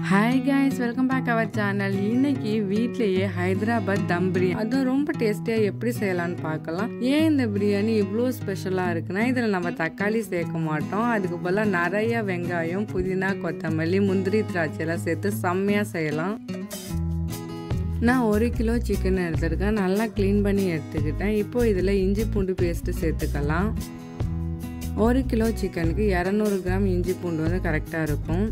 hi guys welcome back our channel இன்னைக்கு வீட்லயே ஹைதராபாத் தம் பிரியாணி அதுவும் ரொம்ப டேஸ்டியாக எப்படி செய்யலாம்னு பார்க்கலாம் ஏன் இந்த பிரியாணி இவ்வளோ ஸ்பெஷலாக இருக்குன்னா இதில் நம்ம தக்காளி சேர்க்க மாட்டோம் அதுக்கு பதிலாக நிறைய வெங்காயம் புதினா கொத்தமல்லி முந்திரி திராட்சையெல்லாம் சேர்த்து செம்மையாக செய்யலாம் நான் ஒரு கிலோ சிக்கன் எடுத்திருக்கேன் நல்லா க்ளீன் பண்ணி எடுத்துக்கிட்டேன் இப்போ இதில் இஞ்சி பூண்டு பேஸ்ட்டு சேர்த்துக்கலாம் ஒரு கிலோ சிக்கனுக்கு இரநூறு கிராம் இஞ்சி பூண்டு வந்து கரெக்டாக இருக்கும்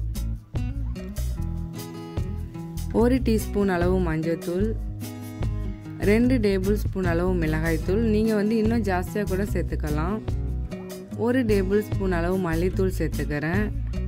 ஒரு டீஸ்பூன் அளவு மஞ்சள்தூள் ரெண்டு டேபிள் ஸ்பூன் அளவு மிளகாய்த்தூள் நீங்கள் வந்து இன்னும் ஜாஸ்தியாக கூட சேர்த்துக்கலாம் ஒரு டேபிள் ஸ்பூன் அளவு மல்லித்தூள் சேர்த்துக்கிறேன்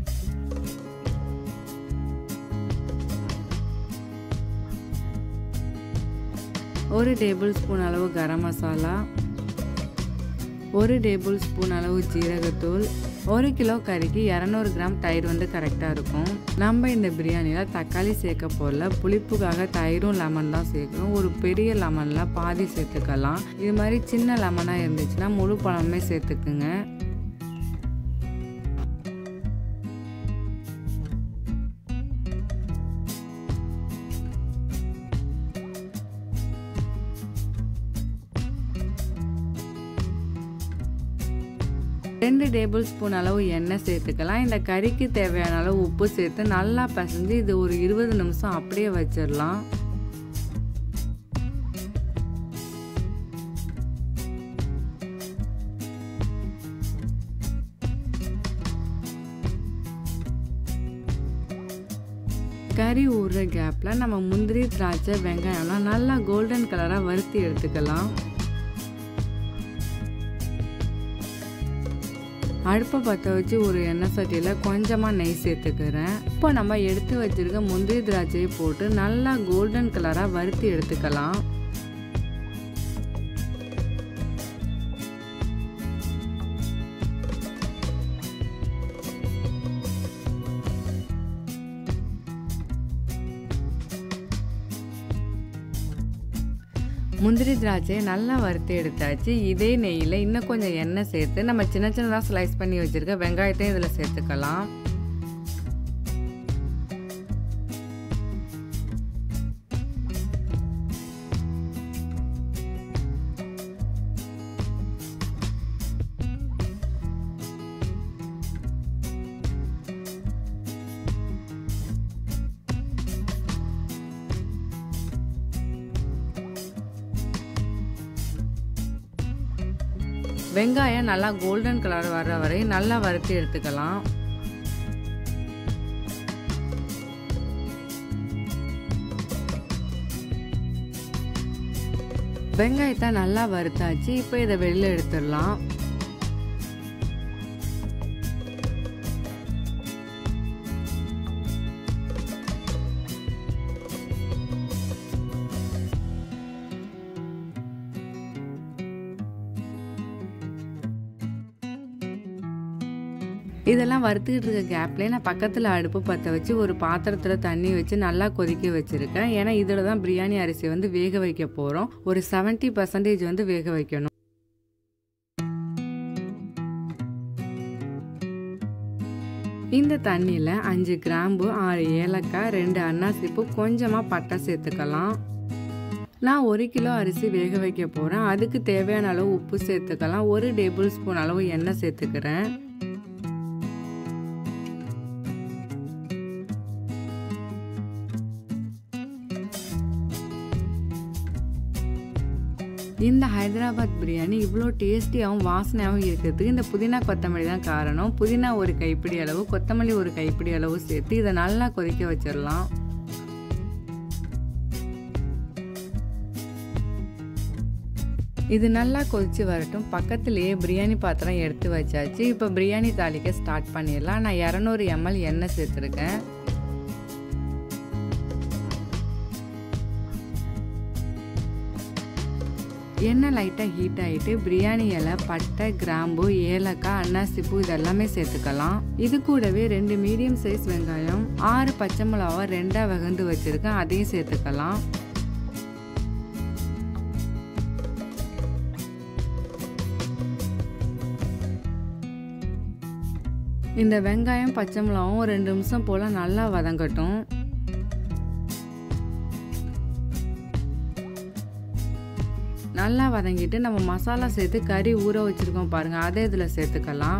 ஒரு டேபிள் ஸ்பூன் அளவு கரம் மசாலா ஒரு டேபிள் ஸ்பூன் அளவு ஜீரகத்தூள் ஒரு கிலோ கறிக்கு இரநூறு கிராம் தயிர் வந்து கரெக்டாக இருக்கும் நம்ம இந்த பிரியாணியில் தக்காளி சேர்க்க போகல புளிப்புக்காக தயிரும் லெமன் தான் சேர்க்கணும் ஒரு பெரிய லெமனில் பாதி சேர்த்துக்கலாம் இது மாதிரி சின்ன லெமனாக இருந்துச்சுன்னா முழு பழமே சேர்த்துக்குங்க ரெண்டு டேபிள் ஸ்பூன் அளவு எண்ணெய் சேர்த்துக்கலாம் இந்த கறிக்கு தேவையான அளவு உப்பு சேர்த்து நல்லா பிசைஞ்சு இது ஒரு இருபது நிமிஷம் அப்படியே வச்சிடலாம் கறி ஊறுற கேப்பில் நம்ம முந்திரி திராட்சை வெங்காயம்லாம் நல்லா கோல்டன் கலராக வறுத்தி எடுத்துக்கலாம் அடுப்பை பற்ற வச்சு ஒரு எண்ணெய் சட்டியில் கொஞ்சமாக நெய் சேர்த்துக்கிறேன் இப்போ நம்ம எடுத்து வச்சிருக்க முந்திரி திராட்சையை போட்டு நல்லா கோல்டன் கலராக வறுத்தி எடுத்துக்கலாம் முந்திரி திராட்சையை நல்லா வறுத்து எடுத்தாச்சு இதே நெய்யில் இன்னும் கொஞ்சம் எண்ணெய் சேர்த்து நம்ம சின்ன சின்னதாக ஸ்லைஸ் பண்ணி வச்சுருக்க வெங்காயத்தையும் இதில் சேர்த்துக்கலாம் வெங்காயம் நல்லா கோல்டன் கலர் வர்ற வரை நல்லா வறுத்து எடுத்துக்கலாம் வெங்காயத்தை நல்லா வறுத்தாச்சு இப்போ இதை வெளியில் எடுத்துடலாம் இதெல்லாம் வறுத்துக்கிட்டு இருக்க கேப்லேயே நான் பக்கத்தில் அடுப்பு பற்ற வச்சு ஒரு பாத்திரத்தில் தண்ணி வச்சு நல்லா கொதிக்க வச்சுருக்கேன் ஏன்னா இதில் தான் பிரியாணி அரிசி வந்து வேக வைக்க போகிறோம் ஒரு செவன்ட்டி பர்சன்டேஜ் வந்து வேக வைக்கணும் இந்த தண்ணியில் அஞ்சு கிராம்பு ஆறு ஏலக்காய் ரெண்டு அன்னாசிப்பு கொஞ்சமாக பட்டை சேர்த்துக்கலாம் நான் ஒரு கிலோ அரிசி வேக வைக்க போகிறேன் அதுக்கு தேவையான அளவு உப்பு சேர்த்துக்கலாம் ஒரு டேபிள் ஸ்பூன் அளவு எண்ணெய் சேர்த்துக்கிறேன் இந்த ஹைதராபாத் பிரியாணி இவ்வளோ டேஸ்டியாகவும் வாசனையாகவும் இருக்கிறதுக்கு இந்த புதினா கொத்தமல்லி தான் காரணம் புதினா ஒரு கைப்பிடி அளவு கொத்தமல்லி ஒரு கைப்பிடி அளவு சேர்த்து இதை நல்லா கொதிக்க வச்சிடலாம் இது நல்லா கொதிச்சு வரட்டும் பக்கத்துலேயே பிரியாணி பாத்திரம் எடுத்து வச்சாச்சு இப்போ பிரியாணி தாளிக்க ஸ்டார்ட் பண்ணிடலாம் நான் இரநூறு எம்எல் எண்ணெய் சேர்த்துருக்கேன் எண்ணெய் லைட்டாக ஹீட் ஆகிட்டு பிரியாணி இலை பட்டை கிராம்பு ஏலக்காய் அன்னாசிப்பூ இதெல்லாமே சேர்த்துக்கலாம் இது கூடவே ரெண்டு மீடியம் சைஸ் வெங்காயம் ஆறு பச்சை மிளகாவை ரெண்டாக வகந்து வச்சுருக்கேன் அதையும் சேர்த்துக்கலாம் இந்த வெங்காயம் பச்சை மிளகாவும் ஒரு ரெண்டு நிமிஷம் போல் நல்லா வதங்கட்டும் நல்லா வதங்கிட்டு நம்ம மசாலா சேர்த்து கறி ஊற வச்சுருக்கோம் பாருங்கள் அதே இதில் சேர்த்துக்கலாம்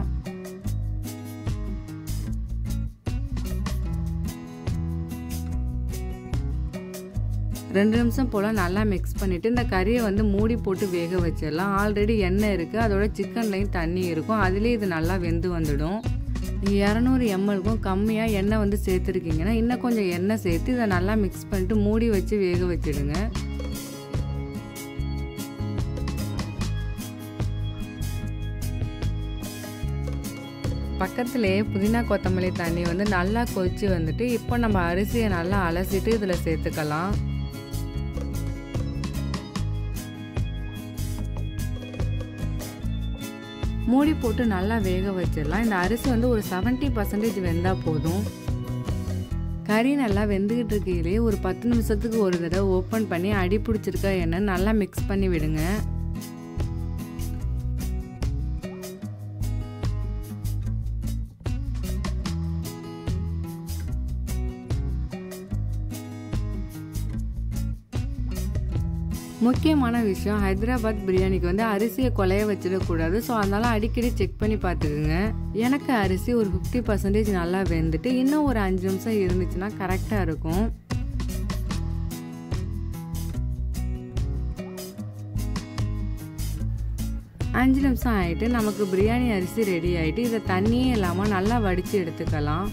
ரெண்டு நிமிஷம் போல் நல்லா மிக்ஸ் பண்ணிவிட்டு இந்த கறியை வந்து மூடி போட்டு வேக வச்சிடலாம் ஆல்ரெடி எண்ணெய் இருக்குது அதோட சிக்கன்லையும் தண்ணி இருக்கும் அதுலேயே இது நல்லா வெந்து வந்துடும் நீங்கள் இரநூறு எம்எல்க்கும் கம்மியாக எண்ணெய் வந்து சேர்த்துருக்கீங்கன்னா இன்னும் கொஞ்சம் எண்ணெய் சேர்த்து இதை நல்லா மிக்ஸ் பண்ணிட்டு மூடி வச்சு வேக வச்சிடுங்க பக்கத்துலேயே புதினா கொத்தமல்லி தண்ணி வந்து நல்லா கொதிச்சு வந்துட்டு இப்போ நம்ம அரிசியை நல்லா அலசிட்டு இதில் சேர்த்துக்கலாம் மூடி போட்டு நல்லா வேக வச்சிடலாம் இந்த அரிசி வந்து ஒரு செவன்ட்டி பர்சன்டேஜ் வெந்தால் போதும் கறி நல்லா வெந்துக்கிட்டு இருக்கையிலே ஒரு பத்து நிமிஷத்துக்கு ஒரு தடவை ஓப்பன் பண்ணி அடி பிடிச்சிருக்கா என்னன்னு நல்லா மிக்ஸ் பண்ணி விடுங்க முக்கியமான விஷயம் ஹைதராபாத் பிரியாணிக்கு வந்து அரிசியை கொலைய வச்சிடக்கூடாது ஸோ அதனால் அடிக்கடி செக் பண்ணி பார்த்துக்குங்க எனக்கு அரிசி ஒரு ஃபிஃப்டி பர்சன்டேஜ் நல்லா வெந்துட்டு இன்னும் ஒரு அஞ்சு நிமிஷம் இருந்துச்சுன்னா கரெக்டாக இருக்கும் அஞ்சு நிமிஷம் ஆகிட்டு நமக்கு பிரியாணி அரிசி ரெடி ஆகிட்டு இதை தண்ணியே இல்லாமல் நல்லா வடித்து எடுத்துக்கலாம்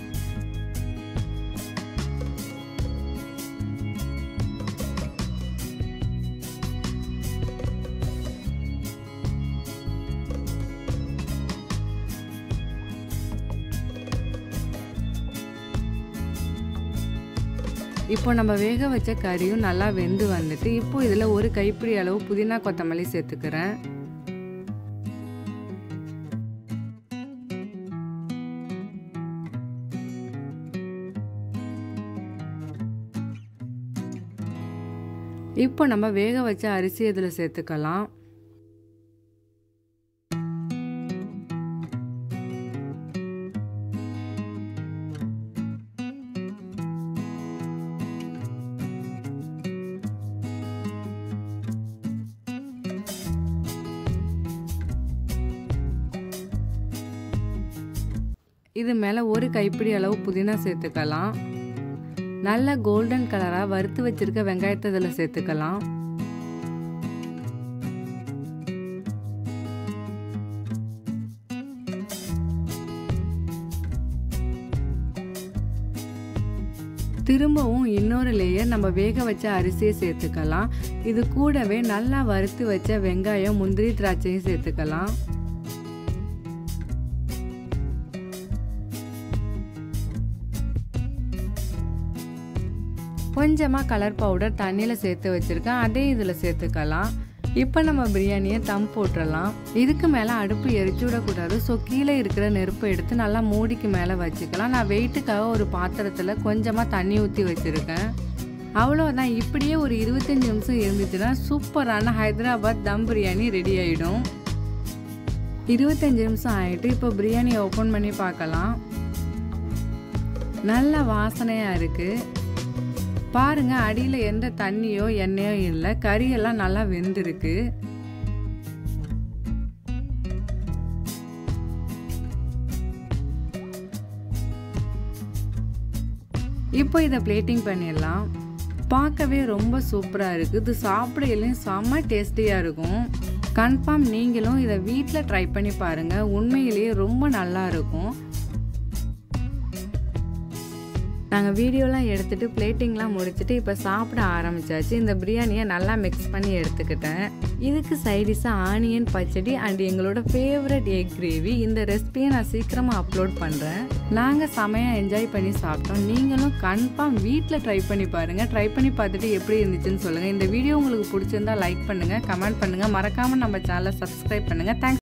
இப்போ நம்ம வேக வச்ச கறியும் நல்லா வெந்து வந்துட்டு இப்போ இதில் ஒரு கைப்பிடி அளவு புதினா கொத்தமல்லி சேர்த்துக்கிறேன் இப்போ நம்ம வேக வச்ச அரிசி இதில் சேர்த்துக்கலாம் இது மேலே ஒரு கைப்பிடி அளவு புதினா சேர்த்துக்கலாம் நல்ல கோல்டன் கலராக வறுத்து வச்சிருக்க வெங்காயத்தை இதில் சேர்த்துக்கலாம் திரும்பவும் இன்னொரு லேயர் நம்ம வேக வச்ச அரிசியை சேர்த்துக்கலாம் இது கூடவே நல்லா வறுத்து வச்ச வெங்காயம் முந்திரி திராட்சையும் சேர்த்துக்கலாம் கொஞ்சமாக கலர் பவுடர் தண்ணியில் சேர்த்து வச்சுருக்கேன் அதே இதில் சேர்த்துக்கலாம் இப்போ நம்ம பிரியாணியை தம் போட்டுடலாம் இதுக்கு மேலே அடுப்பு எரிச்சு விடக்கூடாது ஸோ கீழே இருக்கிற நெருப்பை எடுத்து நல்லா மூடிக்கு மேலே வச்சுக்கலாம் நான் வெயிட்டுக்காக ஒரு பாத்திரத்தில் கொஞ்சமாக தண்ணி ஊற்றி வச்சுருக்கேன் அவ்வளோதான் இப்படியே ஒரு இருபத்தஞ்சி நிமிஷம் இருந்துச்சுன்னா சூப்பரான ஹைதராபாத் தம் பிரியாணி ரெடி ஆகிடும் இருபத்தஞ்சி நிமிஷம் ஆகிட்டு இப்போ பிரியாணி ஓப்பன் பண்ணி பார்க்கலாம் நல்ல வாசனையாக இருக்குது பாருங்க அடியில் எந்த தண்ணியோ எண்ணெயோ இல்லை கறியெல்லாம் நல்லா வெந்திருக்கு இப்போ இதை பிளேட்டிங் பண்ணிடலாம் பார்க்கவே ரொம்ப சூப்பராக இருக்குது இது சாப்பிடையிலையும் செம்ம டேஸ்டியாக இருக்கும் கன்ஃபார்ம் நீங்களும் இதை வீட்டில் ட்ரை பண்ணி பாருங்கள் உண்மையிலேயே ரொம்ப நல்லா இருக்கும் நாங்கள் வீடியோலாம் எடுத்துகிட்டு பிளேட்டிங்லாம் முடிச்சுட்டு இப்போ சாப்பிட ஆரம்பிச்சாச்சு இந்த பிரியாணியை நல்லா மிக்ஸ் பண்ணி எடுத்துக்கிட்டேன் இதுக்கு சைடிஷாக ஆனியன் பச்சடி அண்ட் எங்களோட ஃபேவரட் எக் கிரேவி இந்த ரெசிபியை நான் சீக்கிரமாக அப்லோட் பண்ணுறேன் நாங்கள் செமையாக என்ஜாய் பண்ணி சாப்பிட்டோம் நீங்களும் கன்ஃபார்ம் வீட்டில் ட்ரை பண்ணி பாருங்கள் ட்ரை பண்ணி பார்த்துட்டு எப்படி இருந்துச்சுன்னு சொல்லுங்கள் இந்த வீடியோ உங்களுக்கு பிடிச்சிருந்தா லைக் பண்ணுங்கள் கமெண்ட் பண்ணுங்கள் மறக்காமல் நம்ம சேனலை சப்ஸ்கிரைப் பண்ணுங்கள் தேங்க்ஸ்